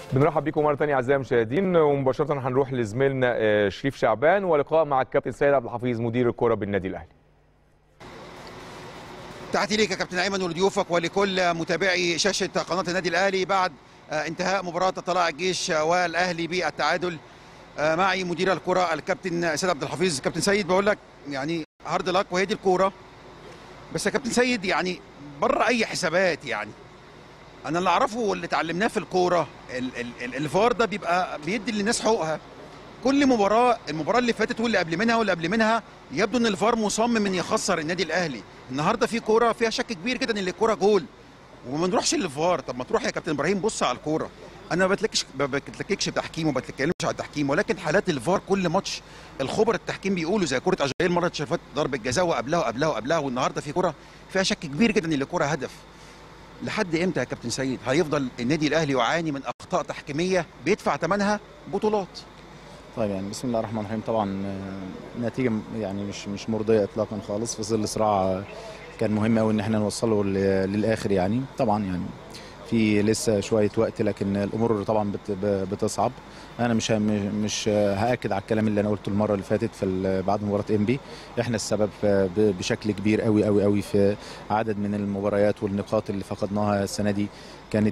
بنرحب بيكم مره ثانيه اعزائي المشاهدين ومباشره هنروح لزميلنا آه، شريف شعبان ولقاء مع الكابتن سيد عبد الحفيظ مدير الكره بالنادي الاهلي تحياتي ليك يا كابتن ايمن ولضيوفك ولكل متابعي شاشه قناه النادي الاهلي بعد آه، انتهاء مباراه طلائع الجيش والاهلي بالتعادل آه، معي مدير الكره الكابتن سيد عبد الحفيظ كابتن سيد بقول لك يعني هارد لك وهي دي الكوره بس يا كابتن سيد يعني بره اي حسابات يعني انا اللي اعرفه واللي اتعلمناه في الكوره ال- ال- ال- الفار ده بيبقى بيدي للناس حقوقها كل مباراه المباراه اللي فاتت واللي قبل منها واللي قبل منها يبدو ان الفار مصمم ان يخسر النادي الاهلي النهارده في كوره فيها شك كبير جدا ان الكوره جول وما نروحش للفار طب ما تروح يا كابتن ابراهيم بص على الكوره انا ما بتلكش ما بتلككش بتحكيم وما بتكلمش على التحكيم ولكن حالات الفار كل ماتش الخبر التحكيم بيقولوا زي كره اجايل المره اللي فاتت ضربه جزاء وقبلها وقبلها وقبلها والنهارده في كوره فيها شك كبير جدا ان الكوره هدف لحد امتى يا كابتن سيد هيفضل النادي الاهلي يعاني من اخطاء تحكيميه بيدفع ثمنها بطولات طيب يعني بسم الله الرحمن الرحيم طبعا آه، نتيجه م- يعني مش مش مرضيه اطلاقا خالص في ظل صراع آه، كان مهم قوي ان احنا نوصله ل- للاخر يعني طبعا يعني في لسه شويه وقت لكن الامور طبعا بت- ب- بتصعب انا مش ه- مش هاكد على الكلام اللي انا قلته المره اللي فاتت في ال- بعد مباراه انبي احنا السبب آه، ب- بشكل كبير قوي قوي قوي في عدد من المباريات والنقاط اللي فقدناها السنه دي كانت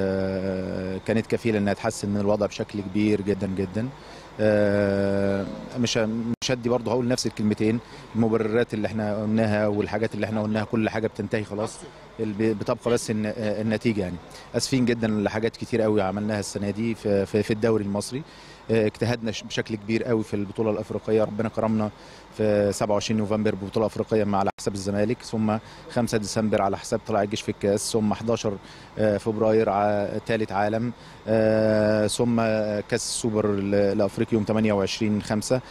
آه، كانت كفيله انها تحسن من الوضع بشكل كبير جدا جدا آه، مش مش هدي برضه هقول نفس الكلمتين المبررات اللي احنا قلناها والحاجات اللي احنا قلناها كل حاجه بتنتهي خلاص اللي بتبقى بس الن- آه، النتيجه يعني اسفين جدا لحاجات كتير قوي عملناها السنه دي في في في الدوري المصري آه، اجتهدنا ش- بشكل كبير قوي في البطوله الافريقيه ربنا كرمنا في 27 نوفمبر ببطوله افريقيه مع على حساب الزمالك ثم 5 ديسمبر على حساب طلائع الجيش في الكاس ثم 11 آه، فبراير ثالث عالم آه، ثم كاس السوبر ال- الافريقي يوم 28 5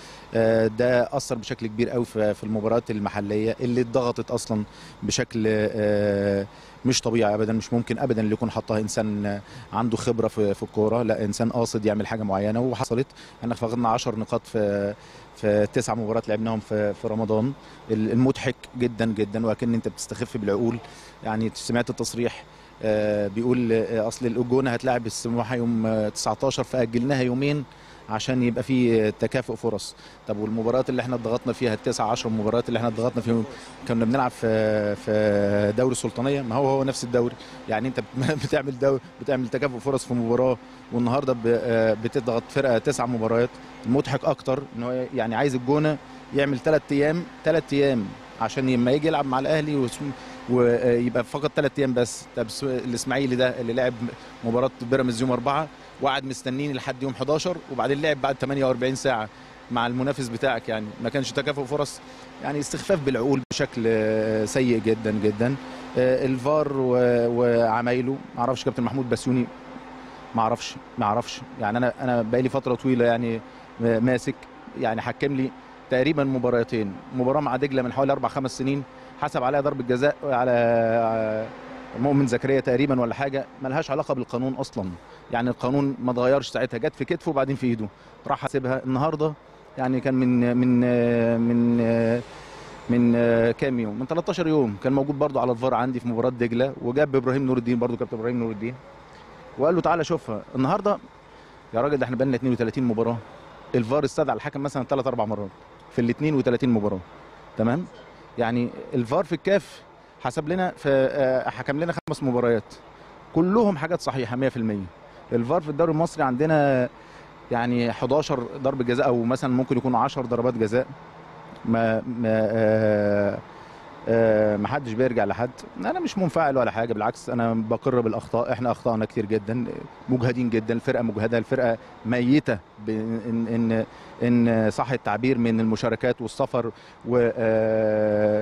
ده اثر بشكل كبير قوي في في المباريات المحليه اللي اتضغطت اصلا بشكل آه، مش طبيعي ابدا مش ممكن ابدا اللي يكون حطها انسان عنده خبره في في الكوره لا انسان قاصد يعمل حاجه معينه وحصلت احنا فقدنا 10 نقاط في في تسع مباريات لعبناهم في في رمضان المضحك جدا جدا وكأن انت بتستخف بالعقول يعني سمعت التصريح آه، بيقول آه، اصل الجونه هتلاعب السموحه يوم آه، 19 فاجلناها يومين عشان يبقى في تكافؤ فرص طب والمباريات اللي احنا اتضغطنا فيها التسع 10 مباريات اللي احنا اتضغطنا فيهم كنا بنلعب في في دوري السلطانيه ما هو هو نفس الدوري يعني انت بتعمل دوري بتعمل تكافؤ فرص في مباراه والنهارده ب- آه، بتضغط فرقه تسع مباريات المضحك اكتر ان هو يعني عايز الجونه يعمل ثلاث ايام ثلاث ايام عشان لما يجي يلعب مع الاهلي واسم- ويبقى فقط ثلاث ايام بس طب س- الاسماعيلي ده اللي لعب مباراه بيراميدز يوم اربعه وقعد مستنيني لحد يوم 11 وبعدين لعب بعد 48 ساعه مع المنافس بتاعك يعني ما كانش تكافؤ فرص يعني استخفاف بالعقول بشكل آه، سيء جدا جدا آه، الفار و- وعمايله ما اعرفش كابتن محمود بسيوني ما اعرفش ما اعرفش يعني انا انا بقالي فتره طويله يعني ماسك يعني حكم لي تقريبا مباراتين مباراه مع دجله من حوالي اربع خمس سنين حسب عليها ضربه جزاء على مؤمن زكريا تقريبا ولا حاجه ملهاش علاقه بالقانون اصلا يعني القانون ما اتغيرش ساعتها جت في كتفه وبعدين في ايده راح حاسبها النهارده يعني كان من من من من كام يوم من 13 يوم كان موجود برضو على الفار عندي في مباراه دجله وجاب ابراهيم نور الدين برضو كابتن ابراهيم نور الدين وقال له تعالى شوفها النهارده يا راجل ده احنا بقالنا 32 مباراه الفار استدعى الحكم مثلا ثلاث اربع مرات في ال 32 مباراه تمام يعني الفار في الكاف حسب لنا في آه، حكم لنا خمس مباريات كلهم حاجات صحيحه 100% الفار في الدوري المصري عندنا يعني 11 ضربه جزاء او مثلا ممكن يكون 10 ضربات جزاء ما ما آه آه ما حدش بيرجع لحد انا مش منفعل ولا حاجه بالعكس انا بقر بالاخطاء احنا اخطانا كتير جدا مجهدين جدا الفرقه مجهده الفرقه ميته ب- ان ان ان صح التعبير من المشاركات والسفر و آه،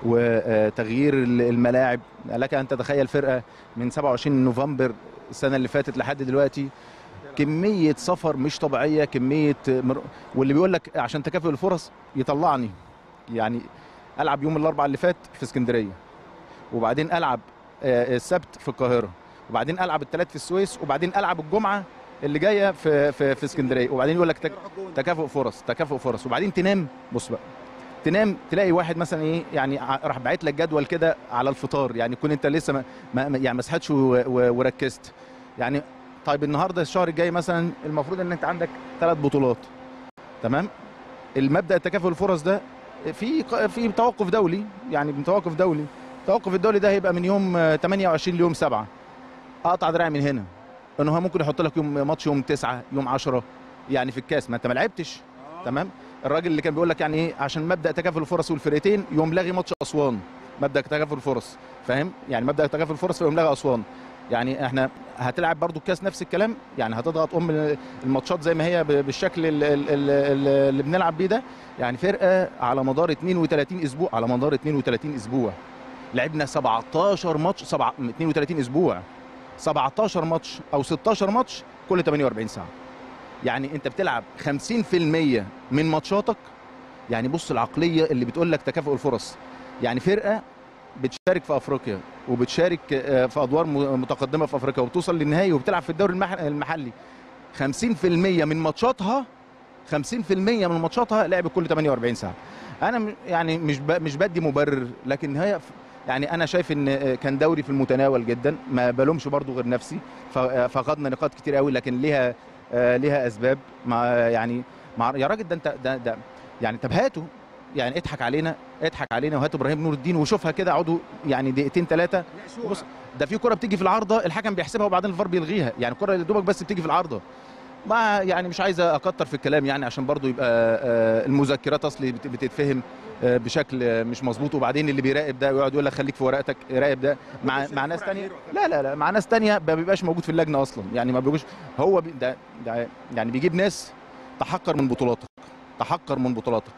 وتغيير الملاعب لك ان تتخيل فرقه من 27 نوفمبر السنه اللي فاتت لحد دلوقتي كميه سفر مش طبيعيه كميه مر... واللي بيقول لك عشان تكافؤ الفرص يطلعني يعني العب يوم الاربعاء اللي فات في اسكندريه وبعدين العب آه، السبت في القاهره وبعدين العب الثلاث في السويس وبعدين العب الجمعه اللي جايه في في, في اسكندريه وبعدين يقول لك تك... تكافؤ فرص تكافؤ فرص وبعدين تنام بص بقى تنام تلاقي واحد مثلا ايه يعني ع- راح باعت لك جدول كده على الفطار يعني تكون انت لسه ما ما يعني ما صحتش و- و- وركزت يعني طيب النهارده الشهر الجاي مثلا المفروض ان انت عندك ثلاث بطولات تمام المبدا التكافؤ الفرص ده في في توقف دولي يعني من توقف دولي التوقف الدولي ده هيبقى من يوم آه، 28 ليوم 7 اقطع دراعي من هنا انه هو ممكن يحط لك يوم ماتش يوم 9 يوم 10 يعني في الكاس ما انت ما لعبتش تمام الراجل اللي كان بيقول لك يعني ايه عشان مبدا تكافؤ الفرص والفرقتين يوم لاغي ماتش اسوان مبدا تكافؤ الفرص فاهم يعني مبدا تكافؤ الفرص يوم لاغي اسوان يعني احنا هتلعب برضو الكاس نفس الكلام يعني هتضغط ام الماتشات زي ما هي ب- بالشكل ال- ال- ال- اللي بنلعب بيه ده يعني فرقه على مدار 32 اسبوع على مدار 32 اسبوع لعبنا 17 ماتش سبعة 32 اسبوع 17 ماتش او 16 ماتش كل 48 ساعه يعني انت بتلعب 50% من ماتشاتك يعني بص العقليه اللي بتقول لك تكافؤ الفرص يعني فرقه بتشارك في افريقيا وبتشارك آه، في ادوار م- متقدمه في افريقيا وبتوصل للنهائي وبتلعب في الدوري المح- المحلي 50% من ماتشاتها 50% من ماتشاتها لعبت كل 48 ساعه انا م- يعني مش ب- مش بدي مبرر لكن هي ف- يعني انا شايف ان آه، كان دوري في المتناول جدا ما بلومش برضو غير نفسي ف- آه، فقدنا نقاط كتير قوي لكن ليها آه، ليها اسباب مع يعني مع يا راجل ده انت ده, ده يعني طب هاته يعني اضحك علينا اضحك علينا وهات ابراهيم نور الدين وشوفها كده اقعدوا يعني دقيقتين ثلاثه بص ده في كره بتيجي في العارضه الحكم بيحسبها وبعدين الفار بيلغيها يعني الكره اللي دوبك بس بتيجي في العارضه ما يعني مش عايز اكتر في الكلام يعني عشان برضو يبقى آه، المذكرات اصلي بت- بتتفهم آه، بشكل آه، مش مظبوط وبعدين اللي بيراقب ده ويقعد يقول لك خليك في ورقتك راقب ده مع مع ناس تانية لا لا لا مع ناس تانية ما بيبقاش موجود في اللجنه اصلا يعني ما بيبقوش هو بي ده, ده يعني بيجيب ناس تحقر من بطولاتك تحقر من بطولاتك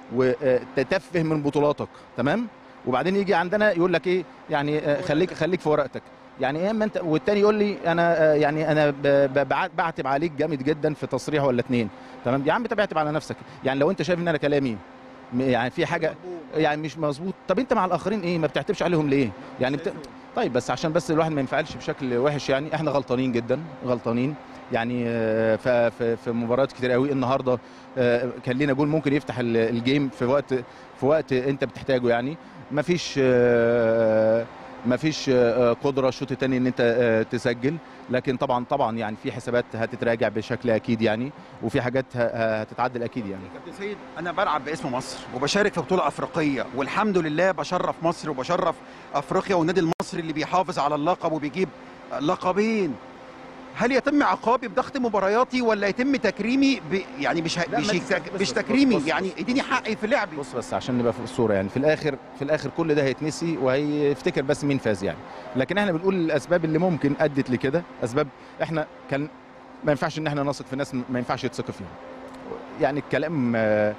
وتتفه من بطولاتك تمام وبعدين يجي عندنا يقول لك ايه يعني آه، خليك خليك في ورقتك يعني ايه اما انت والتاني يقول لي انا آه، يعني انا ب- ب- بع- بعتب عليك جامد جدا في تصريح ولا اتنين تمام يا عم انت بعتب على نفسك يعني لو انت شايف ان انا كلامي م- يعني في حاجه يعني مش مظبوط طب انت مع الاخرين ايه ما بتعتبش عليهم ليه يعني بت... طيب بس عشان بس الواحد ما ينفعلش بشكل وحش يعني احنا غلطانين جدا غلطانين يعني آه، ف- في في مباريات كتير قوي النهارده آه، كان لينا جول ممكن يفتح ال- الجيم في وقت في وقت انت بتحتاجه يعني ما فيش ما فيش قدره الشوط الثاني ان انت آه، تسجل لكن طبعا طبعا يعني في حسابات هتتراجع بشكل اكيد يعني وفي حاجات ه- هتتعدل اكيد يعني كابتن سيد انا بلعب باسم مصر وبشارك في بطوله افريقيه والحمد لله بشرف مصر وبشرف افريقيا والنادي المصري اللي بيحافظ على اللقب وبيجيب لقبين هل يتم عقابي بضغط مبارياتي ولا يتم تكريمي ب... يعني مش ه... لا، مش, ما يك- تس- بص- مش بص- تكريمي بص- يعني اديني حقي في لعبي بص بس عشان نبقى في الصوره يعني في الاخر في الاخر كل ده هيتنسي وهيفتكر بس مين فاز يعني لكن احنا بنقول الاسباب اللي ممكن ادت لكده اسباب احنا كان ما ينفعش ان احنا نثق في ناس ما ينفعش يتثق فيهم يعني الكلام آه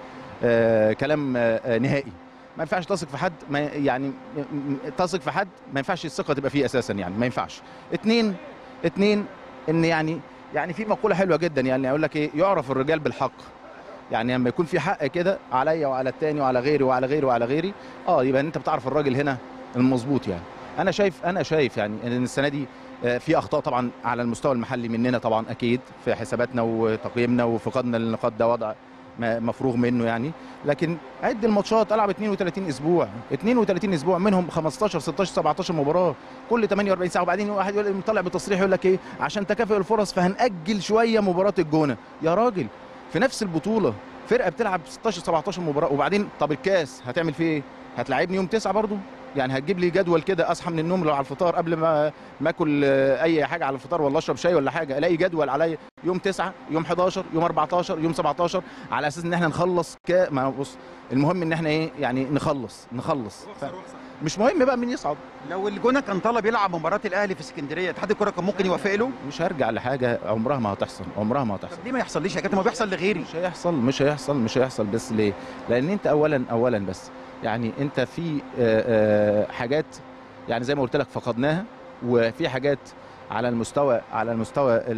آه كلام آه نهائي ما ينفعش تثق في حد ما يعني م- م- تثق في حد ما ينفعش الثقه تبقى فيه اساسا يعني ما ينفعش اتنين اتنين ان يعني يعني في مقوله حلوه جدا يعني اقول لك ايه يعرف الرجال بالحق يعني لما يكون في حق كده عليا وعلى التاني وعلى غيري وعلى غيري وعلى غيري اه يبقى انت بتعرف الراجل هنا المظبوط يعني انا شايف انا شايف يعني ان السنه دي آه، في اخطاء طبعا على المستوى المحلي مننا طبعا اكيد في حساباتنا وتقييمنا وفقدنا للنقاط ده وضع ما- مفروغ منه يعني لكن عد الماتشات العب 32 اسبوع 32 اسبوع منهم 15 16 17 مباراه كل 48 ساعه وبعدين واحد يقول طالع بتصريح يقول لك ايه عشان تكافؤ الفرص فهنأجل شويه مباراه الجونه يا راجل في نفس البطوله فرقه بتلعب 16 17 مباراه وبعدين طب الكاس هتعمل فيه ايه؟ هتلاعبني يوم 9 برضو يعني هتجيب لي جدول كده اصحى من النوم لو على الفطار قبل ما ما اكل آه، اي حاجه على الفطار ولا اشرب شاي ولا حاجه الاقي جدول عليا يوم 9 يوم 11 يوم 14 يوم 17 على اساس ان احنا نخلص ك ما بص المهم ان احنا ايه يعني نخلص نخلص ف... مش مهم بقى مين يصعد لو الجونه كان طلب يلعب مباراه الاهلي في اسكندريه اتحاد الكره كان ممكن يوافق له مش هرجع لحاجه عمرها ما هتحصل عمرها ما هتحصل طب ليه ما يحصليش يا كابتن ما بيحصل لغيري مش هيحصل مش هيحصل مش هيحصل بس ليه؟ لان انت اولا اولا بس يعني انت في آه، آه، حاجات يعني زي ما قلت لك فقدناها وفي حاجات على المستوى على المستوى ال-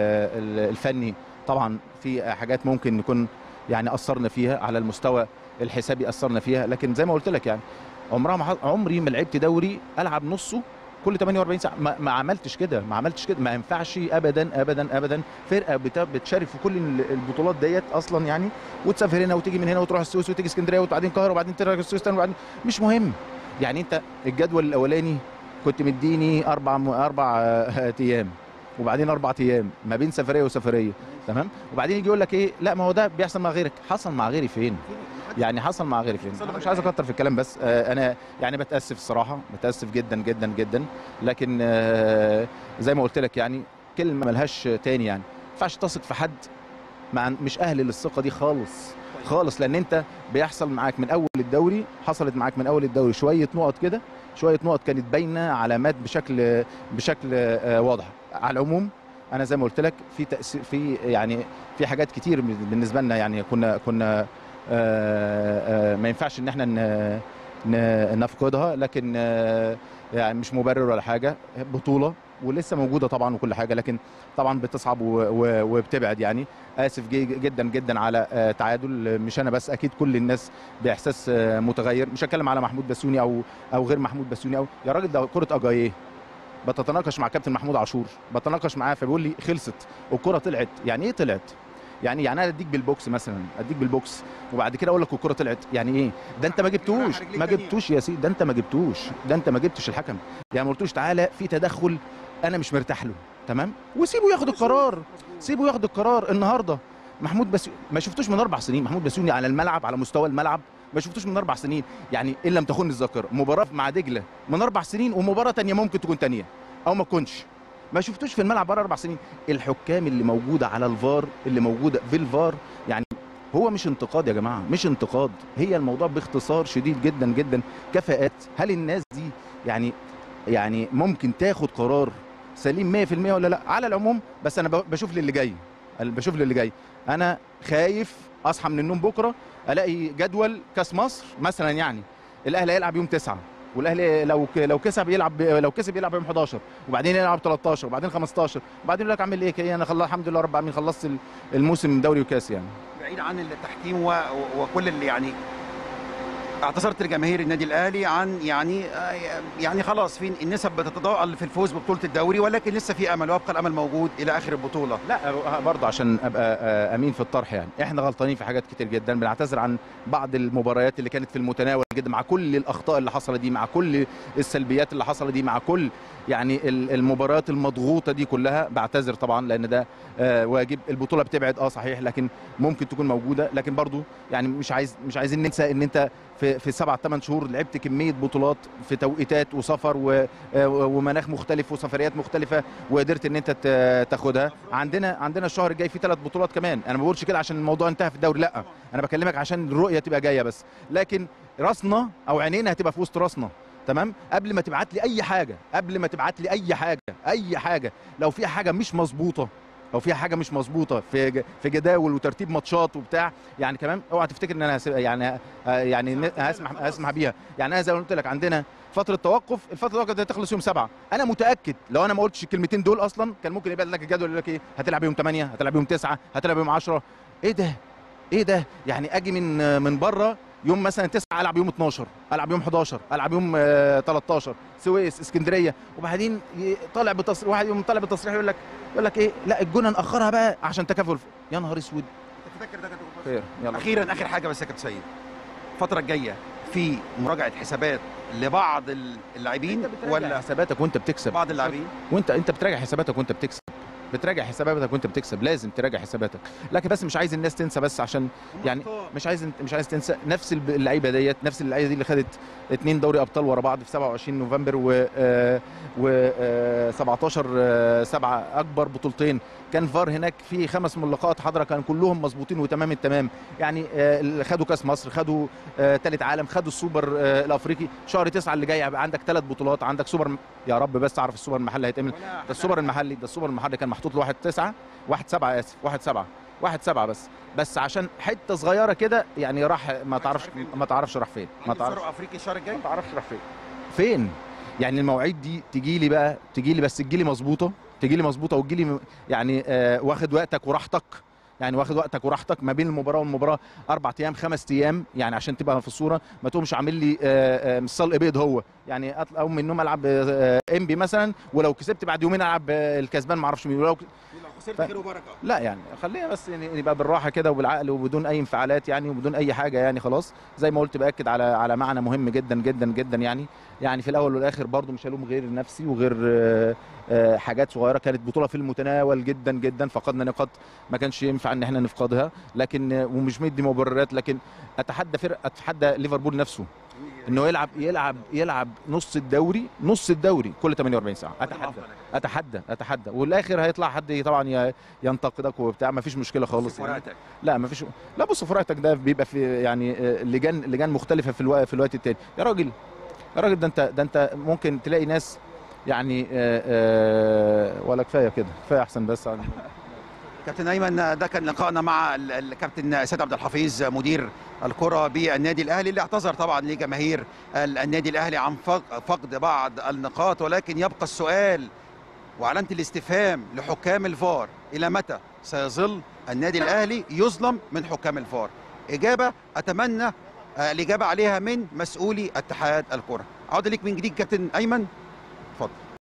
ال- الفني طبعا في حاجات ممكن نكون يعني اثرنا فيها على المستوى الحسابي اثرنا فيها لكن زي ما قلت لك يعني عمرها ما ح- عمري ما لعبت دوري العب نصه كل 48 ساعه ما, ما عملتش كده ما عملتش كده ما ينفعش ابدا ابدا ابدا فرقه بت- بتشارك في كل ال- البطولات ديت اصلا يعني وتسافر هنا وتيجي من هنا وتروح السويس وتيجي اسكندريه وبعدين القاهره وبعدين ترجع السويس تاني وبعدين مش مهم يعني انت الجدول الاولاني كنت مديني اربع م- اربع آه، ايام وبعدين اربع ايام ما بين سفريه وسفريه تمام وبعدين يجي يقول لك ايه لا ما هو ده بيحصل مع غيرك حصل مع غيري فين يعني حصل مع غيري فين انا مش عايز اكتر في الكلام بس آه انا يعني بتاسف الصراحه متاسف جدا جدا جدا لكن آه زي ما قلت لك يعني كلمه ملهاش تاني يعني ما ينفعش تثق في حد مع مش اهل للثقه دي خالص خالص لان انت بيحصل معاك من اول الدوري حصلت معاك من اول الدوري شويه نقط كده شويه نقط كانت باينه علامات بشكل بشكل آه، واضح على العموم انا زي ما قلت لك في تاثير في يعني في حاجات كتير بالنسبه لنا يعني كنا كنا آه، آه، ما ينفعش ان احنا ن- ن- نفقدها لكن آه، يعني مش مبرر ولا حاجه بطوله ولسه موجوده طبعا وكل حاجه لكن طبعا بتصعب و- و- وبتبعد يعني اسف جي- جدا جدا على آه، تعادل مش انا بس اكيد كل الناس باحساس آه، متغير مش هتكلم على محمود بسيوني او او غير محمود بسيوني او يا راجل ده كره اجاييه بتتناقش مع كابتن محمود عاشور بتناقش معاه فبيقول لي خلصت والكره طلعت يعني ايه طلعت يعني يعني انا اديك بالبوكس مثلا اديك بالبوكس وبعد كده اقول لك الكره طلعت يعني ايه ده انت ما جبتوش رجليك ما تانية. جبتوش يا سيدي ده انت ما جبتوش ده انت ما جبتش الحكم يعني ما قلتوش تعالى في تدخل انا مش مرتاح له تمام وسيبه ياخد القرار سيبه ياخد القرار النهارده محمود بس ما شفتوش من اربع سنين محمود بسيوني على الملعب على مستوى الملعب ما شفتوش من اربع سنين يعني ان لم تخن الذاكره مباراه مع دجله من اربع سنين ومباراه تانية ممكن تكون تانية او ما تكونش ما شفتوش في الملعب بره اربع سنين الحكام اللي موجوده على الفار اللي موجوده في الفار يعني هو مش انتقاد يا جماعه مش انتقاد هي الموضوع باختصار شديد جدا جدا كفاءات هل الناس دي يعني يعني ممكن تاخد قرار سليم 100% ولا لا على العموم بس انا ب- بشوف للي جاي أنا بشوف للي جاي انا خايف اصحى من النوم بكره الاقي جدول كاس مصر مثلا يعني الاهلي هيلعب يوم 9 والاهلي لو ك- لو كسب يلعب لو كسب يلعب يوم 11 وبعدين يلعب 13 وبعدين 15 وبعدين يقول لك اعمل ايه كي انا خلص الحمد لله رب العالمين خلصت ال- الموسم دوري وكاس يعني بعيد عن التحكيم و... و- وكل اللي يعني اعتذرت لجماهير النادي الاهلي عن يعني آه، يعني خلاص في النسب بتتضاءل في الفوز ببطوله الدوري ولكن لسه في امل ويبقى الامل موجود الى اخر البطوله لا برضه عشان ابقى آه، امين في الطرح يعني احنا غلطانين في حاجات كتير جدا بنعتذر عن بعض المباريات اللي كانت في المتناول جدا مع كل الاخطاء اللي حصلت دي مع كل السلبيات اللي حصلت دي مع كل يعني ال- المباريات المضغوطه دي كلها بعتذر طبعا لان ده آه، واجب البطوله بتبعد اه صحيح لكن ممكن تكون موجوده لكن برضه يعني مش عايز مش عايزين ننسى ان انت في في سبع ثمان شهور لعبت كميه بطولات في توقيتات وسفر و- آه، ومناخ مختلف وسفريات مختلفه وقدرت ان انت ت- تاخدها عندنا عندنا الشهر الجاي في ثلاث بطولات كمان انا ما بقولش كده عشان الموضوع انتهى في الدوري لا انا بكلمك عشان الرؤيه تبقى جايه بس لكن راسنا او عينينا هتبقى في وسط راسنا تمام قبل ما تبعت لي اي حاجه قبل ما تبعت لي اي حاجه اي حاجه لو في حاجه مش مظبوطه لو فيها حاجه مش مظبوطه في ج- في جداول وترتيب ماتشات وبتاع يعني كمان اوعى تفتكر ان انا هسيب يعني آه، يعني ن- هسمح هسمح بيها يعني انا زي ما قلت لك عندنا فتره توقف الفتره التوقف دي هتخلص يوم سبعة انا متاكد لو انا ما قلتش الكلمتين دول اصلا كان ممكن يبقى لك الجدول يقول لك ايه هتلعب يوم 8 هتلعب يوم 9 هتلعب يوم 10 ايه ده ايه ده يعني اجي من من بره يوم مثلا 9 العب يوم 12 العب يوم 11 العب يوم آه، 13 سويس اسكندريه وبعدين ي- طالع بتصريح واحد يوم طالع بتصريح يقول لك يقول لك ايه لا الجونه ناخرها بقى عشان تكافل يا نهار اسود تفتكر ده كان- خير يلا اخيرا اخر حاجه بس يا كابتن سيد الفتره الجايه في مراجعه حسابات لبعض اللاعبين ولا ولا حساباتك وانت بتكسب بعض اللاعبين وانت انت بتراجع حساباتك وانت بتكسب بتراجع حساباتك وانت بتكسب لازم تراجع حساباتك لكن بس مش عايز الناس تنسى بس عشان يعني مش عايز مش عايز تنسى نفس الب- اللعيبه ديت نفس اللعيبه دي اللي خدت اتنين دوري ابطال ورا بعض في 27 نوفمبر و آه، و آه، 17 آه، 7 اكبر بطولتين كان فار هناك في خمس ملقات حضره كان كلهم مظبوطين وتمام التمام يعني آه، اللي خدوا كاس مصر خدوا ثالث عالم خدوا السوبر آه، الافريقي شهر 9 اللي جاي هيبقى عندك ثلاث بطولات عندك سوبر يا رب بس اعرف السوبر المحلي هيتعمل ده السوبر المحلي ده السوبر المحلي كان محطوط له 1 9 1 7 اسف 1 7 1 7 بس بس عشان حته صغيره كده يعني راح ما تعرفش ما تعرفش راح فين ما تعرفش افريقيا الشهر الجاي ما تعرفش راح فين فين يعني المواعيد دي تجي لي بقى تجي لي بس تجي لي مظبوطه تجي لي مظبوطه وتجي لي م- يعني آه واخد وقتك وراحتك يعني واخد وقتك وراحتك ما بين المباراه والمباراه اربع ايام خمس ايام يعني عشان تبقى في الصوره ما تقومش عامل لي آه، آه، مصل بيض هو يعني اطلع اقوم من النوم العب آه، انبي مثلا ولو كسبت بعد يومين العب آه، الكسبان ما اعرفش مين ولو خسرت ف- خير وبركه لا يعني خلينا بس يعني نبقى بالراحه كده وبالعقل وبدون اي انفعالات يعني وبدون اي حاجه يعني خلاص زي ما قلت باكد على على معنى مهم جدا جدا جدا يعني يعني في الاول والاخر برضو مش هلوم غير نفسي وغير آه، آه، حاجات صغيره كانت بطوله في المتناول جدا جدا فقدنا نقاط ما كانش ينفع ان احنا نفقدها لكن آه، ومش مدي مبررات لكن اتحدى فرق اتحدى ليفربول نفسه انه يلعب يلعب يلعب نص الدوري نص الدوري كل 48 ساعه اتحدى اتحدى اتحدى والاخر هيطلع حد طبعا ي- ينتقدك وبتاع ما فيش مشكله خالص يعني. فرقتك لا ما فيش لا بص فرقتك ده بيبقى في يعني آه، لجان لجان مختلفه في الوقت في الوقت التاني يا راجل يا راجل ده انت ده انت ممكن تلاقي ناس يعني آه، آه، ولا كفايه كده كفايه احسن بس عن- كابتن ايمن ده كان لقائنا مع ال- الكابتن سيد عبد الحفيظ مدير الكره بالنادي الاهلي اللي اعتذر طبعا لجماهير ال- النادي الاهلي عن فق- فقد بعض النقاط ولكن يبقى السؤال وعلامه الاستفهام لحكام الفار الى متى سيظل النادي الاهلي يظلم من حكام الفار اجابه اتمنى آه، الاجابه عليها من مسؤولي اتحاد الكره عوده ليك من جديد كابتن ايمن اتفضل